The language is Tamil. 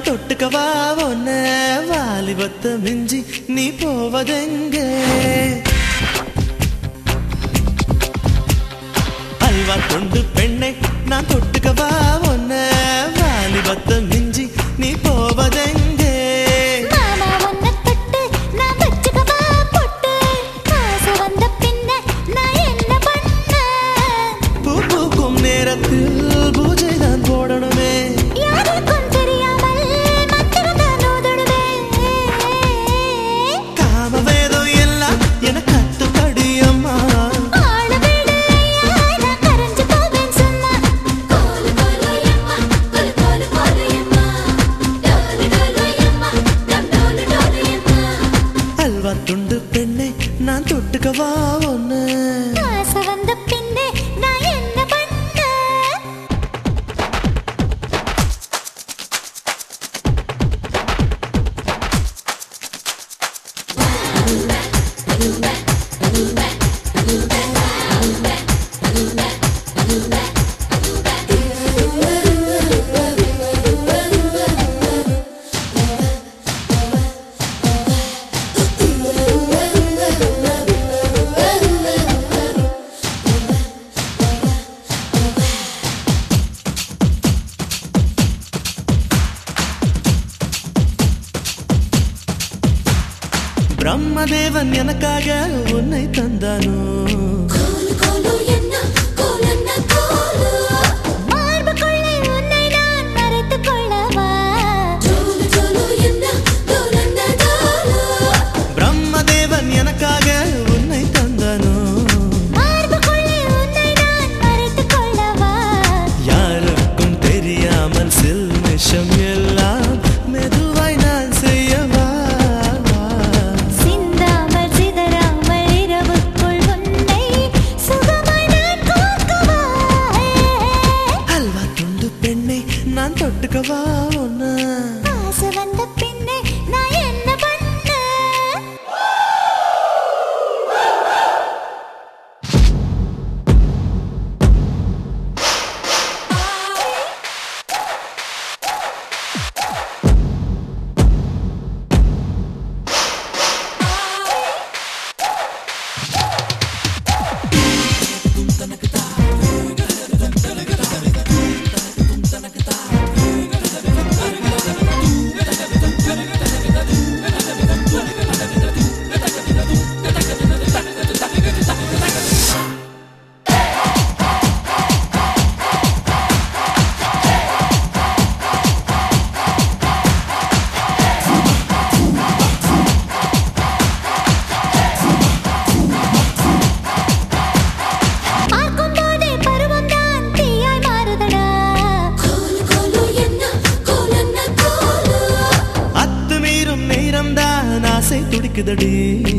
தொட்டுக்கவா ஒன்ன வாலிபத்த மிஞ்சி நீ போவதெங்க அல்வா தொண்டு பெண்ணை நான் தொட்டுக்கவா ஒன்ன வாலிபத்த மிஞ்சி நீ போவதெங்க மாமா உன்னை தொட்டு நான் வச்சுக்கவா பொட்டு காசு வந்த பின்ன நான் என்ன பண்ண பூ பூக்கும் நேரத்தில் பூஜை தான் போடணுமே யாருக்கும் தெரியாமல் மந்திரம் தான் ஓதடுவேன் காம வேதம் எல்லாம் என கத்து படியம்மா ஆள விடு நான் கரைஞ்சு போவேன் சும்மா கோலு கோலு எம்மா கோலு கோலு கோலு எம்மா டோலு டோலு எம்மா டம் டோலு டோலு எம்மா அல்வா துண்டு பெண்ணை நான் தொட்டுக்கவா ஒன்னு காசு வந்த பின்னே நான் என்ன பண்ண பிரம்மதேவன் எனக்காக உன்னை தந்தானோ கோலு கோலு என்ன கோலன்ன கோலு மார்புக்குள்ளே உன்னை நான் மறைத்துக் கொள்ளவா ஜோலு ஜோலு என்ன கோலன்ன கோலு பிரம்மதேவன் எனக்காக உன்னை தந்தானோ மார்புக்குள்ளே உன்னை நான் மறைத்துக் கொள்ளவா யாருக்கும் தெரியாமல் சில்மிஷம் எல்லாம் மெதுவாய் நான் செய்யவா சிந்தாமல் சிதறாமல் இரவுக்குள் உன்னை சுகமாய் நான் கோக்கவா அல்வா துண்டு பெண்ணை நான் தொட்டுக்கவா ஒன்னு காசு வந்த பின்னே நான் என்ன பண்ண பார்க்கும் போதே பருவம் தான் தீயாய் மாறுதடா கோலு கோலு என்ன கோலன்ன கோலு அத்துமீறும் நேரம் தான் ஆசை துடிக்குதடி